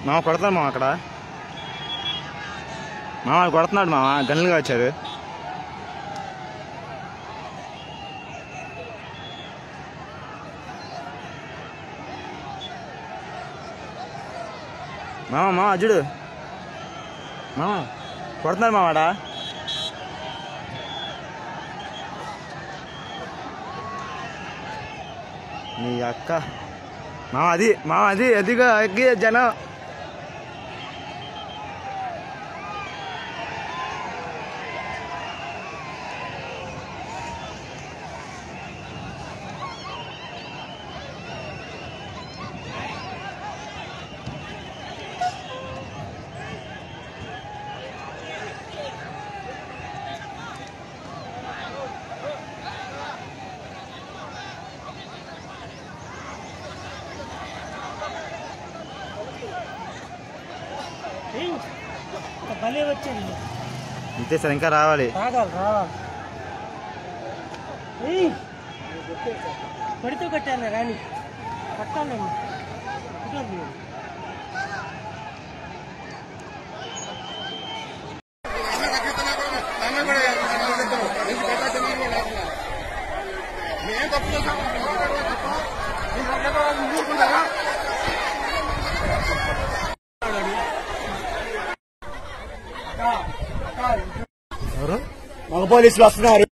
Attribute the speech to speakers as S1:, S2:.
S1: మామ కొడతాడు మామ అక్కడ మామ కొడుతున్నాడు మామ గన్నులుగా వచ్చారు మామ మామ అజుడు మామ కొడుతున్నాడు మావాడా నీ అక్క మామ అది మామ అది అదిగా ఎగ్గి జనం
S2: ఏయ్, ఒక భలే వచ్చింది
S1: అంతే సార్ ఇంకా రావాలి
S2: రాగాలి రావాలి ఏయ్, పడితో కట్టాను రాని పట్టాలేమో కుదరదు.
S1: ఎవరు
S3: మగ పోలీసులు వస్తున్నారు